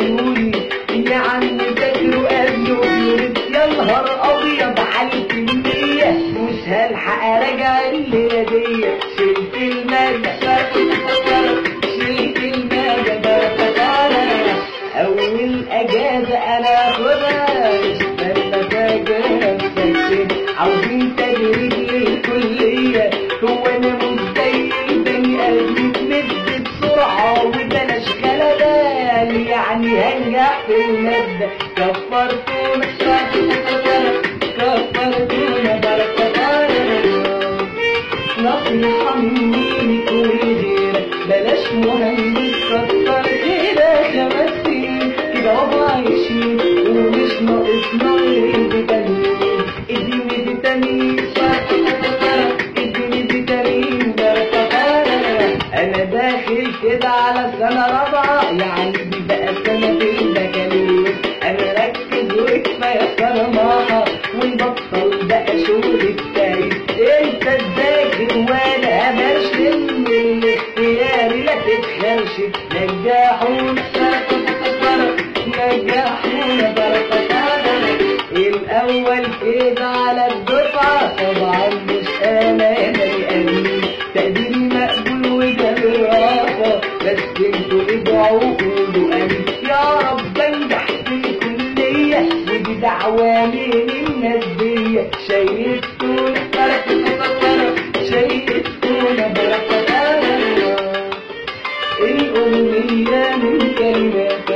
عيوني يا عم ذاكروا قبل وبيرد يا نهار ابيض على الكمية مش هلحق اراجع الليلة دي شلت المادة شلت المادة اول اجازة انا اخدها استنى فاجأة عاوزين تدريج للكلية هو انا مش زي البني ادم مد بسرعة وبلاش غلبان يعني هنجح في المادة كفرتونا كفرتونا بركتانا نصيحة مني لكل غيرك بلاش مهندس كتر كده خمس سنين كده وهو عايشين ومش ناقصنا غير فيتامين اديني فيتامين اديني فيتامين بركتانا انا داخل كده على سنة رابعة يعني دي بقى سنة في البكالوريوس انا ركز وكفاية صرماحة ونبطل بقى شغل التاريخ انت تذاكر وانا همشم الاختياري لا تتخرش نجاحونا نجاحونا بركتانا الاول كده على الدفعة طبعا مش انا بني ادمين تقديري مقبول وجرافة بس انتوا ادعوا قولوا امين يا رب انجح في الكلية ودي دعوة من الناس دي شيدتونا بركتانا شيدتونا بركتانا الأمنية من كلمات